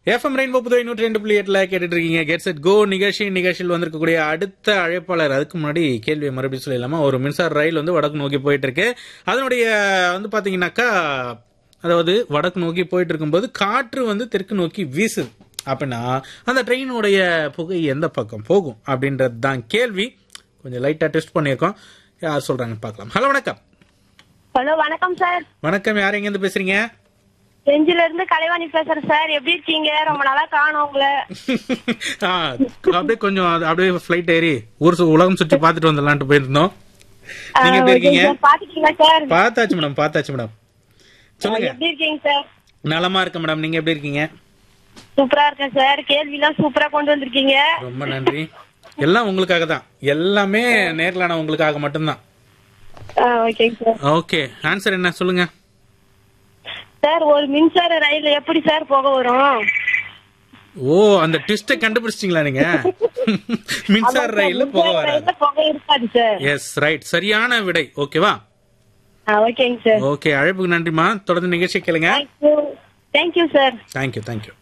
FM rainbow Puduvai நூற்றி ரெண்டு புள்ளி எட்டுல கேட்டுட்டு இருக்கீங்க கெட் செட் கோ நிகழ்ச்சி நிகழ்ச்சியில் வந்திருக்கக்கூடிய அடுத்த அழைப்பாளர் அதுக்கு முன்னாடி கேள்வியை மறுபடியும் சொல்லிடலாமா ஒரு மின்சார ரயில் வந்து வடக்கு நோக்கி போயிட்டு இருக்கு அதனுடைய வந்து பாத்தீங்கன்னாக்கா அதாவது வடக்கு நோக்கி போயிட்டு இருக்கும்போது காற்று வந்து தெற்கு நோக்கி வீசுது அப்படின்னா அந்த ட்ரெயினுடைய புகை எந்த பக்கம் போகும் அப்படின்றது தான் கேள்வி கொஞ்சம் லைட்டா டெஸ்ட் பண்ணியிருக்கோம் யார் சொல்றாங்கன்னு பார்க்கலாம் ஹலோ வணக்கம் ஹலோ வணக்கம் சார் வணக்கம் யார் எங்கேருந்து பேசுறீங்க செஞ்சில இருந்து கலைவாணி பேசுறேன் சார் எப்படி இருக்கீங்க ரொம்ப நாளா காணோம் உங்களை ஆ, அப்படியே கொஞ்சம் அது- அப்படியே ஃபிளைட் ஏறி ஊர் சு- உலகம் சுற்றி பார்த்துட்டு வந்துடலான்ட்டு போயிருந்தோம் நீங்க எப்படி இருக்கீங்க பாத்துக்கீங்களா சார் பார்த்தாச்சு மேடம் பார்த்தாச்சு மேடம் சொல்லுங்க எப்படி இருக்கீங்க சார் நலமா இருக்கேன் மேடம் நீங்க எப்படி இருக்கீங்க சூப்பரா இருக்கேன் சார் கேள்வி எல்லாம் சூப்பரா கொண்டு வந்திருக்கீங்க ரொம்ப நன்றி எல்லாம் உங்களுக்காக தான் எல்லாமே நேர்ல உங்களுக்காக மட்டும்தான் ஓகேங்க சார் ஓகே ஆன்சர் என்ன சொல்லுங்க சார் ஒரு மின்சார ரயில் எப்படி சார் போக வரும் ஓ அந்த ட்விஸ்ட கண்டுபிடிச்சிட்டீங்களா நீங்க மின்சார ரயில்ல போக மின்சார வராது ரயில்ல போக இருக்காது சார் எஸ் ரைட் சரியான விடை ஓகேவா ஓகேங்க சார் ஓகே அழைப்புக்கு நன்றிமா தொடர்ந்து நிகழ்ச்சி கேளுங்க thank you thank you sir thank you thank you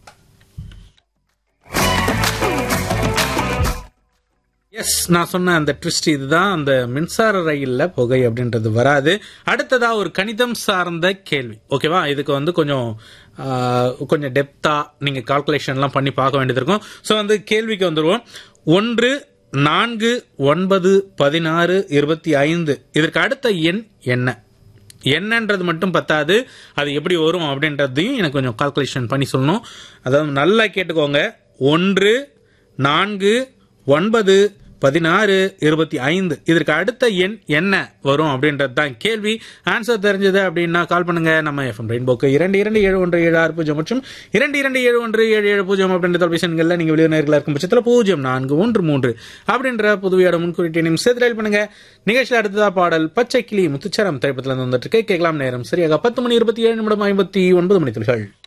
yes நான் சொன்ன அந்த ட்விஸ்ட் இதுதான் அந்த மின்சார ரயில்ல புகை அப்படின்றது வராது அடுத்ததா ஒரு கணிதம் சார்ந்த கேள்வி ஓகேவா இதுக்கு வந்து கொஞ்சம் ஆ, கொஞ்சம் டெப்தா நீங்க கால்குலேஷன்லாம் பண்ணி பார்க்க வேண்டியது இருக்கும் ஸோ வந்து கேள்விக்கு வந்துருவோம் ஒன்று நான்கு ஒன்பது பதினாறு இருபத்தி ஐந்து இதற்கு அடுத்த எண் என்ன என்னன்றது மட்டும் பத்தாது அது எப்படி வரும் அப்படின்றதையும் எனக்கு கொஞ்சம் கால்குலேஷன் பண்ணி சொல்லணும் அதாவது நல்லா கேட்டுக்கோங்க ஒன்று நான்கு ஒன்பது பதினாறு இருபத்தி ஐந்து இதற்கு அடுத்த எண் என்ன வரும் அப்படின்றது தான் கேள்வி ஆன்சர் தெரிஞ்சது அப்படின்னா கால் பண்ணுங்க நம்ம எஃப்எம் ரெயின்போக்கு இரண்டு இரண்டு ஏழு ஒன்று ஏழு ஆறு பூஜ்ஜியம் மற்றும் இரண்டு இரண்டு ஏழு ஒன்று ஏழு ஏழு பூஜ்ஜியம் அப்படின்ற தொலைபேசிகளில் நீங்கள் வெளியுறவுகளா இருக்கும் பட்சத்தில் பூஜ்ஜியம் நான்கு ஒன்று மூன்று அப்படின்ற புதுவையோட முன்குறிட்டீனையும் சேர்த்து ரயில் பண்ணுங்க நிகழ்ச்சியில் அடுத்ததா பாடல் பச்சை கிளி முத்துச்சரம் திரைப்படத்தில் வந்துட்டு இருக்கு கேட்கலாம் நேரம் சரியாக பத்து மணி இருபத்தி ஏழு நிமிடம் ஐம்பத்தி ஒன்பது மணி துளிகள்